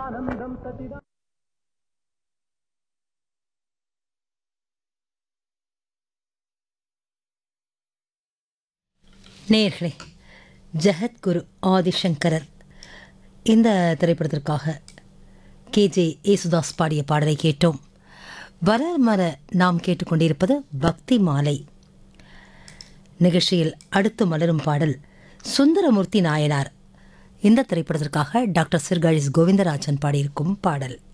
நேர்களே ஜெகத்குரு ஆதிசங்கரர் இந்த திரைப்படத்திற்காக கேஜே ஏசுதாஸ் பாடிய பாடலை கேட்டோம் வளர் மர நாம் கேட்டுக்கொண்டிருப்பது பக்தி மாலை நிகழ்ச்சியில் அடுத்து மலரும் பாடல் சுந்தரமூர்த்தி நாயனார் இந்த திரைப்படத்திற்காக டாக்டர் சிர்காழிஸ் கோவிந்தராஜன் பாடியிருக்கும் பாடல்